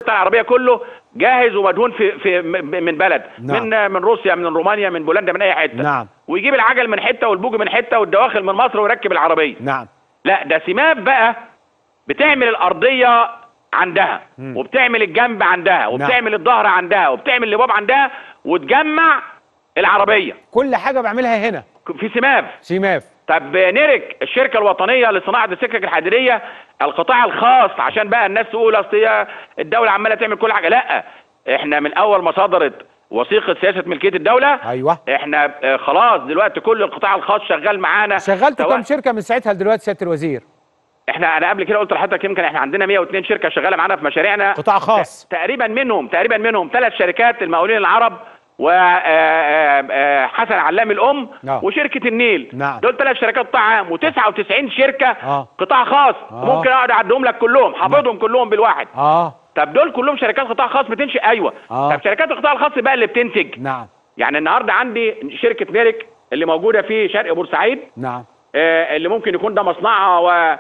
القطع العربيه كله جاهز ومدهون في في م- من بلد نعم. من من روسيا من رومانيا من بولندا من اي حته نعم. ويجيب العجل من حته والبوج من حته والدواخل من مصر ويركب العربيه نعم لا ده سماب بقى بتعمل الارضيه عندها وبتعمل الجنب عندها وبتعمل الظهر عندها وبتعمل الباب عندها وتجمع العربيه كل حاجه بعملها هنا في سماب سيماف طب نيرك الشركه الوطنيه لصناعه السكك الحديديه القطاع الخاص عشان بقى الناس تقول اصل هي الدوله عماله تعمل كل حاجه لا احنا من اول ما صدرت وثيقه سياسه ملكيه الدوله ايوه احنا آه، خلاص دلوقتي كل القطاع الخاص شغال معانا شغلت سواء- كام شركه من ساعتها لدلوقتي سياده الوزير احنا انا قبل كده قلت لحضرتك يمكن احنا عندنا 102 شركه شغاله معانا في مشاريعنا قطاع خاص. تقريبا منهم تقريبا منهم ثلاث شركات المقاولين العرب وحسن علام الام نعم. وشركه النيل نعم. دول ثلاث شركات قطاع عام و99 شركه آه. قطاع خاص آه. ممكن اقعد اعدهم لك كلهم حافظهم كلهم بالواحد اه طب دول كلهم شركات قطاع خاص بتنشئ ايوه آه. طب شركات القطاع الخاص بقى اللي بتنتج نعم يعني النهارده عندي شركه نيرك اللي موجوده في شرق بورسعيد نعم آه، اللي ممكن يكون ده مصنعها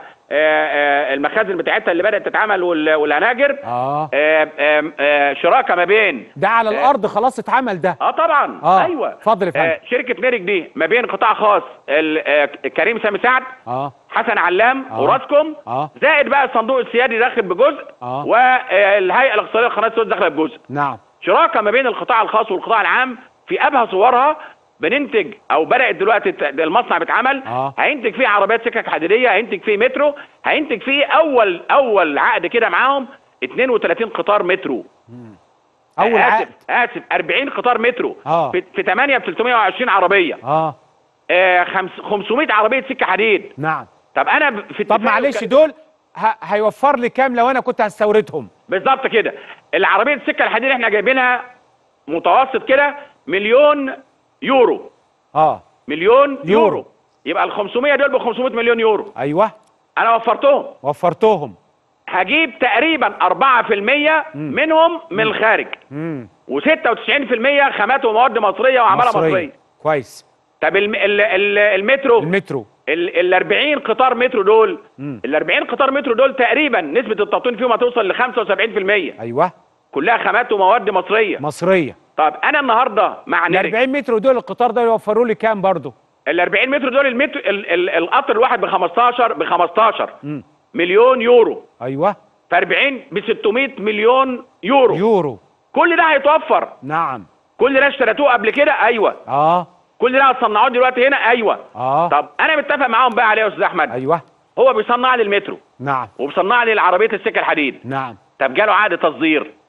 والمخازن بتاعتها اللي بدات تتعمل وال- والهناجر اه آه، آه، آه، شراكه ما بين ده على الارض خلاص اتعمل ده اه طبعا آه، ايوه اتفضل يا فندم. آه، شركه نيرك دي ما بين قطاع خاص ال- آه، كريم سامي سعد اه حسن علام آه. وراسكوم آه. زائد بقى الصندوق السيادي داخل بجزء آه. والهيئه الاقتصاديه لقناه السويس داخله بجزء نعم شراكه ما بين القطاع الخاص والقطاع العام في ابهى صورها بننتج او بدات دلوقتي الت- المصنع بيتعمل آه. هينتج فيه عربيات سكك حديديه هينتج فيه مترو هينتج فيه اول اول عقد كده معاهم 32 قطار مترو اول اسف عقد اسف 40 قطار مترو آه. في, في 8 ب 320 عربيه اه آه خمس- 500 عربيه سكه حديد نعم طب انا ب- في طب اتفاق معلش وك- دول ه- هيوفر لي كام لو انا كنت هستوردهم بالظبط كده العربيه السكه الحديد احنا جايبينها متوسط كده مليون يورو اه مليون يورو, يورو. يبقى ال 500 دول ب 500 مليون يورو ايوه انا وفرتهم وفرتهم هجيب تقريبا 4% منهم من الخارج امم و96% خامات ومواد مصريه وعماله مصريه كويس طب الم... ال... ال... المترو المترو ال ال 40 قطار مترو دول ال 40 قطار مترو دول تقريبا نسبه التبطين فيهم هتوصل ل 75% ايوه كلها خامات ومواد مصريه مصريه طب انا النهارده مع ال نيرك 40 متر دول القطار ده يوفروا لي كام برضه ال 40 متر دول المتر ال... ال... القطر الواحد ب 15 ب 15 مليون يورو ايوه في 40 ب 600 مليون يورو يورو كل ده هيتوفر نعم كل ده اشتريتوه قبل كده ايوه اه كل ده هتصنعوه دلوقتي هنا ايوه اه طب انا متفق معاهم بقى عليه يا استاذ احمد ايوه هو بيصنع لي المترو نعم وبيصنع لي العربيه السكه الحديد نعم طب جاله عقد تصدير